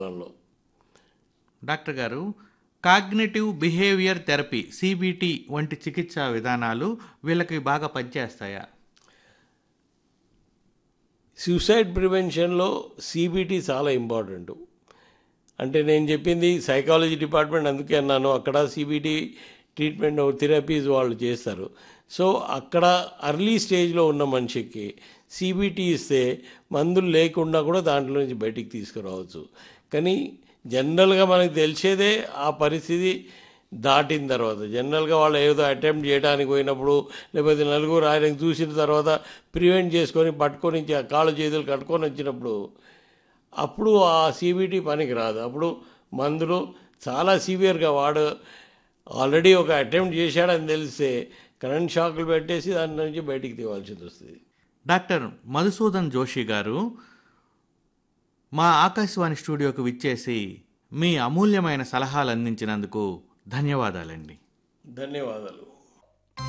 దానిలో డాక్టర్ గారు cognitive behaviour therapy CBT వంటి చికిత్సా విధానాలు వీళ్ళకి బాగా పనిచేస్తాయా సూసైడ్ ప్రివెన్షన్లో సిబిటి చాలా ఇంపార్టెంట్ అంటే నేను చెప్పింది సైకాలజీ డిపార్ట్మెంట్ అందుకే అన్నాను అక్కడ సిబిటి ట్రీట్మెంట్ థెరపీస్ వాళ్ళు చేస్తారు సో అక్కడ అర్లీ స్టేజ్లో ఉన్న మనిషికి సిబిటి ఇస్తే మందులు లేకుండా కూడా దాంట్లో నుంచి బయటికి తీసుకురావచ్చు కానీ జనరల్గా మనకు తెలిసేదే ఆ పరిస్థితి దాటిన తర్వాత జనరల్గా వాళ్ళు ఏదో అటెంప్ట్ చేయడానికి పోయినప్పుడు లేకపోతే నలుగురు ఆయనకు చూసిన తర్వాత ప్రివెంట్ చేసుకొని పట్టుకొని ఇచ్చి ఆ కాళ్ళు చేతులు కట్టుకొని వచ్చినప్పుడు అప్పుడు ఆ సిబిటి పనికి రాదు అప్పుడు మందులు చాలా సివియర్గా వాడు ఆల్రెడీ ఒక అటెంప్ట్ చేశాడని తెలిస్తే కరెంట్ షాకులు పెట్టేసి దాని నుంచి బయటికి తీవాల్సి వస్తుంది డాక్టర్ మధుసూదన్ జోషి గారు మా ఆకాశవాణి స్టూడియోకు విచ్చేసి మీ అమూల్యమైన సలహాలు అందించినందుకు ధన్యవాదాలండి ధన్యవాదాలు